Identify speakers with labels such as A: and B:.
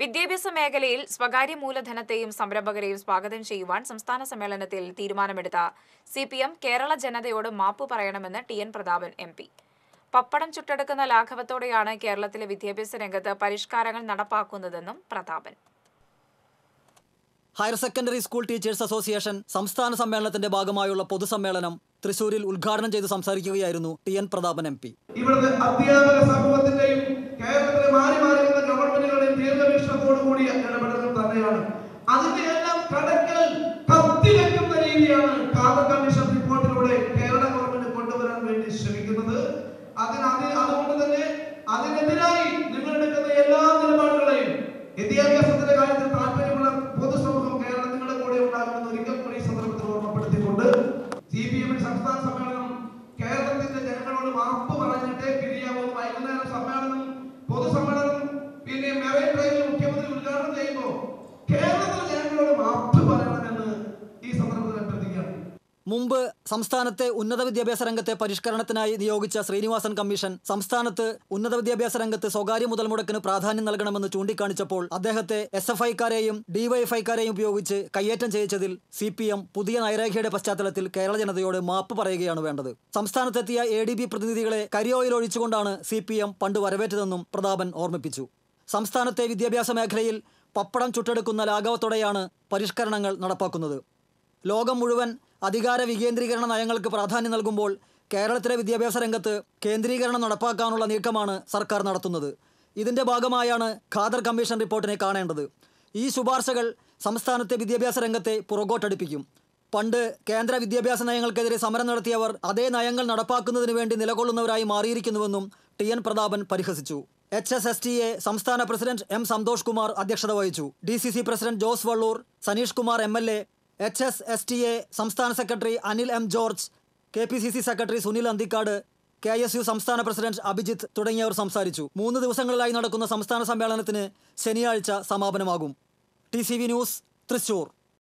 A: വിദ്യാഭ്യാസ മേഖലയിൽ സ്വകാര്യ മൂലധനത്തെയും സംരംഭകരെയും സ്വാഗതം ചെയ്യുവാൻ സംസ്ഥാന സമ്മേളനത്തിൽ തീരുമാനമെടുത്ത സി പി എം കേരള ജനതയോട് മാപ്പ് പറയണമെന്ന് T N Prathapan M P പപ്പടം ചുട്ടെടുക്കുന്ന ലാഘവത്തോടെയാണ് കേരളത്തിലെ വിദ്യാഭ്യാസ രംഗത്ത് പരിഷ്കാരങ്ങൾ നടപ്പാക്കുന്നതെന്നും Prathapan
B: higher secondary school teachers association സംസ്ഥാന സമ്മേളനത്തിന്റെ ഭാഗമായുള്ള പൊതുസമ്മേളനം തൃശൂരിൽ ഉദ്ഘാടനം ചെയ്ത് സംസാരിക്കുകയായിരുന്നു T N Prathapan M P
C: ഇവിടുത്തെ അധ്യാപക സമൂഹത്തിന്റെയും കേരളത്തിലെ മാറി മാറി വന്ന ഗവൺമെന്റുകളുടെയും ദീർഘവീക്ഷണത്തോടു കൂടിയ ഇടപെടലുകൾ തന്നെയാണ് അതിന്റെ എല്ലാം കടക്കൽ കത്തിവെക്കുന്ന രീതിയാണ് കാതർ കമ്മീഷൻ റിപ്പോർട്ടിലൂടെ കേരള ഗവൺമെന്റ് കൊണ്ടുവരാൻ വേണ്ടി ശ്രമിക്കുന്നത് അതിന് അത് അതുകൊണ്ട് തന്നെ അതിനെതിരായി നിങ്ങൾ എടുക്കുന്ന എല്ലാ നിലപാടുകളെയും വിദ്യാഭ്യാസത്തിന്റെ കാര്യത്തിൽ താല്പര്യമുള്ള പൊതുസമൂഹം കേരളം നിങ്ങളുടെ കൂടെ ഉണ്ടാകുമെന്ന് ഒരിക്കൽ കൂടി ഈ സന്ദർഭത്തിൽ ഓർമ്മപ്പെടുത്തിക്കൊണ്ട് സി പി എമ്മിന്റെ സംസ്ഥാന സമ്മേളനം കേരളത്തിന്റെ ജനങ്ങളോട് മാപ്പ് പറഞ്ഞിട്ടേ പിരിയാവൂ വൈകുന്നേരം സമ്മേളനം പൊതുസമ്മേളനം പിന്നെ മെറൈൻ ഡ്രൈവിൽ മുഖ്യമന്ത്രി ഉദ്ഘാടനം ചെയ്യുമ്പോൾ കേരളത്തിലെ ജനങ്ങളോട് മാപ്പ് പറയണമെന്ന് ഈ സന്ദർഭത്തിൽ അഭ്യർത്ഥിക്കുകയാണ്
B: മുമ്പ് സംസ്ഥാനത്തെ ഉന്നത വിദ്യാഭ്യാസ രംഗത്തെ പരിഷ്കരണത്തിനായി നിയോഗിച്ച ശ്രീനിവാസൻ കമ്മീഷൻ സംസ്ഥാനത്ത് ഉന്നത വിദ്യാഭ്യാസ രംഗത്ത് സ്വകാര്യ മുതൽ മുടക്കിന് പ്രാധാന്യം നൽകണമെന്ന് ചൂണ്ടിക്കാണിച്ചപ്പോൾ അദ്ദേഹത്തെ എസ് എഫ് ഐക്കാരെയും ഡിവൈഎഫ്ഐക്കാരെയും ഉപയോഗിച്ച് കയ്യേറ്റം ചെയ്യിച്ചതിൽ സി പി എം പുതിയ നൈരാഖ്യയുടെ പശ്ചാത്തലത്തിൽ കേരള ജനതയോട് മാപ്പ് പറയുകയാണ് വേണ്ടത് സംസ്ഥാനത്തെത്തിയ എ ഡി ബി പ്രതിനിധികളെ കരിയോയിൽ ഒഴിച്ചുകൊണ്ടാണ് സി പി എം പണ്ട് വരവേറ്റതെന്നും പ്രതാപൻ ഓർമ്മിപ്പിച്ചു സംസ്ഥാനത്തെ വിദ്യാഭ്യാസ മേഖലയിൽ പപ്പടം ചുട്ടെടുക്കുന്ന ലാഘവത്തോടെയാണ് പരിഷ്കരണങ്ങൾ നടപ്പാക്കുന്നത് ലോകം മുഴുവൻ അധികാര വികേന്ദ്രീകരണ നയങ്ങൾക്ക് പ്രാധാന്യം നൽകുമ്പോൾ കേരളത്തിലെ വിദ്യാഭ്യാസ രംഗത്ത് കേന്ദ്രീകരണം നടപ്പാക്കാനുള്ള നീക്കമാണ് സർക്കാർ നടത്തുന്നത് ഇതിന്റെ ഭാഗമായാണ് ഖാദർ കമ്മീഷൻ റിപ്പോർട്ടിനെ കാണേണ്ടത് ഈ ശുപാർശകൾ സംസ്ഥാനത്തെ വിദ്യാഭ്യാസ രംഗത്തെ പുറകോട്ടടിപ്പിക്കും പണ്ട് കേന്ദ്ര വിദ്യാഭ്യാസ നയങ്ങൾക്കെതിരെ സമരം നടത്തിയവർ അതേ നയങ്ങൾ നടപ്പാക്കുന്നതിന് വേണ്ടി നിലകൊള്ളുന്നവരായി മാറിയിരിക്കുന്നുവെന്നും ടി എൻ പ്രതാപൻ പരിഹസിച്ചു H S S T A സംസ്ഥാന പ്രസിഡന്റ് എം സന്തോഷ് കുമാർ അധ്യക്ഷത വഹിച്ചു D C C president Jose Vallur Saneesh Kumar M L A H S S T A സംസ്ഥാന secretary Anil M George K P C C secretary Sunil Anthikad K S U സംസ്ഥാന president Abhijith തുടങ്ങിയവർ സംസാരിച്ചു മൂന്ന് ദിവസങ്ങളിലായി നടക്കുന്ന സംസ്ഥാന സമ്മേളനത്തിന് ശനിയാഴ്ച സമാപനമാകും T C V news Thrissur